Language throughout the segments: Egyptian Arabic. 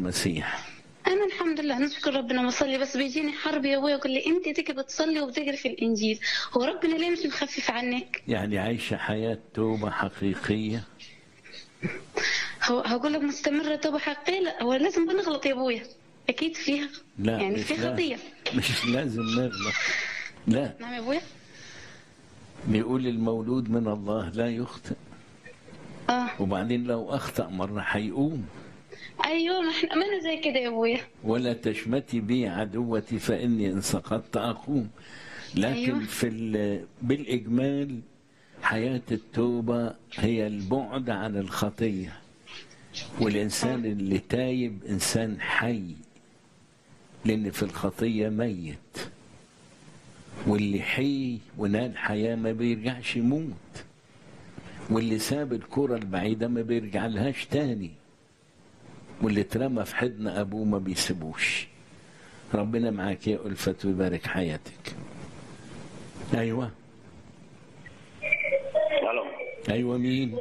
المسيح انا الحمد لله نشكر ربنا بصلي بس بيجيني حرب يا ابويا يقول لي انت تيجي بتصلي وبتقري في الانجيل هو ربنا ليه مش مخفف عنك يعني عايشة حياة توبة حقيقية هو هقول لك مستمره توبه حقيقيه لا هو لازم بنغلط يا ابويا اكيد فيها لا يعني مش في لازم. خطيه مش لازم نغلط لا نعم يا ابويا بيقول المولود من الله لا يخطئ اه وبعدين لو أخطأ مرة هيقوم ايوه ما احنا ما انا زي كده يا ابويا ولا تشمتي بي عدوتي فإني إن سقطت أقوم لكن أيوة. في ال- بالإجمال حياة التوبة هي البعد عن الخطية والإنسان اللي تايب إنسان حي لأن في الخطية ميت واللي حي ونال حياة ما بيرجعش يموت واللي ساب الكرة البعيدة ما بيرجع لهاش تاني واللي اترمى في حضن ابوه ما بيسيبوش ربنا معاك يا ألفت ويبارك حياتك ايوه الو ايوه مين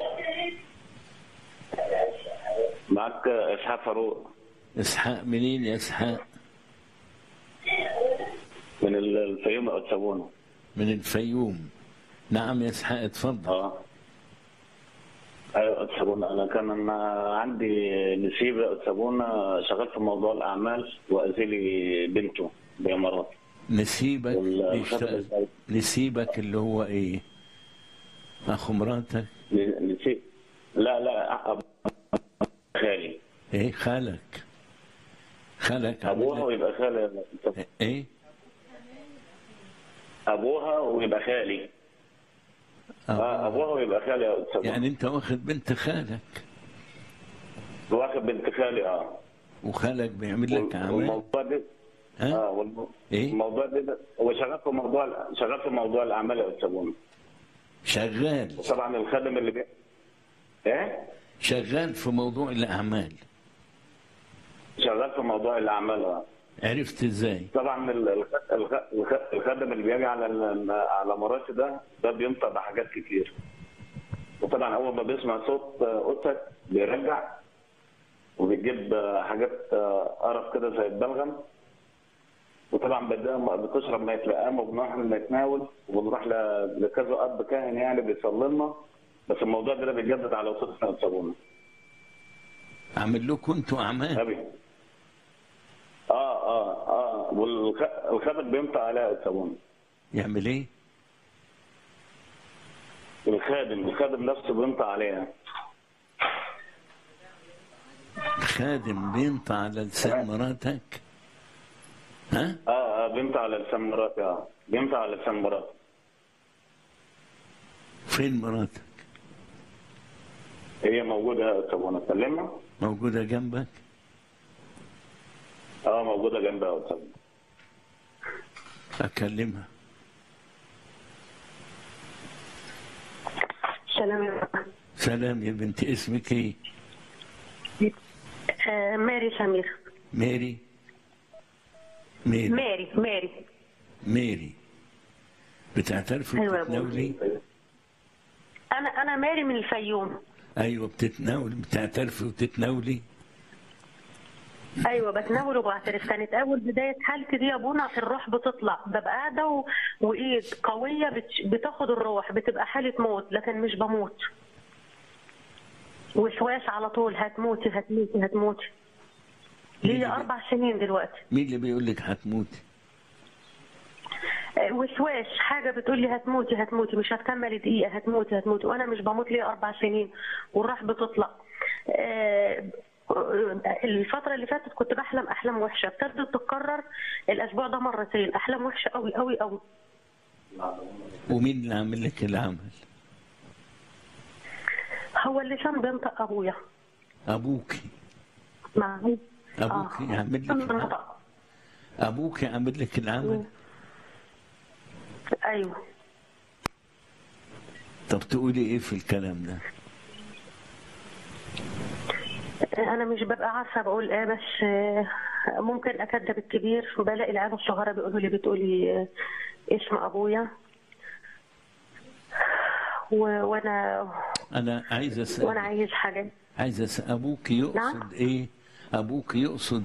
معك اسحاق فاروق اسحاق منين يا اسحاق من الفيوم او تسابونه من الفيوم نعم يا اسحاق اتفضل اه ايوه تسابونه انا كان أنا عندي نسيبه تسابونه شغال في موضوع الاعمال وازيلي بنته بامارات نسيبك وال- بيشتغل نسيبك اللي هو ايه اخو مراتك نسيب لا لا أب... خالي ايه خالك خالك عامل ابوها لك- ويبقى خالي ايه ابوها ويبقى خالي اه ابوها ويبقى خالي يا أستاذ. يعني انت واخد بنت خالك واخد بنت خالي اه وخالك بيعمل لك اعمال والموضوع ده ها اه والم... إيه؟ الموضوع ده هو شغال في موضوع شغال في موضوع الاعمال يا استاذ منى. شغال طبعا الخادم اللي بي... ايه شغال في موضوع الاعمال شغال في موضوع الاعمال اه عرفت ازاي طبعا ال- الخ- الخ- الخ- الخادم اللي بيجي على ال- على مراتي ده ده بينطق بحاجات كتير وطبعا اول ما بيسمع صوت آه، قطك بيرجع وبيجيب آه، حاجات آه، قرف كده زي البلغم وطبعا بدأ بتشرب ميه لقام وبنروح نتناول وبنروح ل- لكذا اب كاهن يعني بيصلي لنا بس الموضوع ده بيتجدد على وسط سنه صابونه عامل لكم انتوا اعمال غبي اه اه اه والخادم بينطق عليها الصابونه يعمل ايه الخادم الخادم نفسه بينطق عليها خادم بينطع على لسان مراتك ها اه اه بينطق على لسان مراتي اه بينطق على لسان مراتي فين مراتك هي موجوده الصابونه اكلمها موجوده جنبك اه موجوده جنبها الصابونه اكلمها سلام يا سلام يا بنتي اسمك ايه آه، ماري سمير ميري ميري ماري ماري ميري بتعترفي أيوة يا وبتتناولي انا انا ماري من الفيوم ايوه بتتناول بتعترفي وتتناولي ايوه بتناول وبعترف كانت اول بدايه حالتي دي يا ابونا الروح بتطلع ببقى قاعده و... وايد قويه بت... بتاخد الروح بتبقى حاله موت لكن مش بموت وسواس على طول هتموتي هتموتي هتموتي ليا اربع سنين دلوقتي مين اللي بيقول لك هتموتي آه، وسواس حاجه بتقول لي هتموتي هتموتي مش هتكملي دقيقه هتموتي هتموتي وانا مش بموت ليا اربع سنين والروح بتطلع آه، الفترة اللي فاتت كنت بحلم أحلام وحشة ابتدت تتكرر الأسبوع ده مرتين أحلام وحشة قوي قوي قوي ومين اللي عامل لك العمل هو اللي كان بينطق أبويا ابوكي معي ابوكي يعمل لك العمل نطق ابوك يعمل لك العمل أيوه طب تقولي ايه في الكلام ده أنا مش ببقى عارفة بقول إيه بس آه، ممكن أكذب الكبير بلاقي العيال الصغيرة بيقولوا لي بتقولي آه، اسم أبويا و- وأنا انا عايز وأنا اسال عايز حاجة عايز اسال ابوك يقصد نعم. ايه أبوك يقصد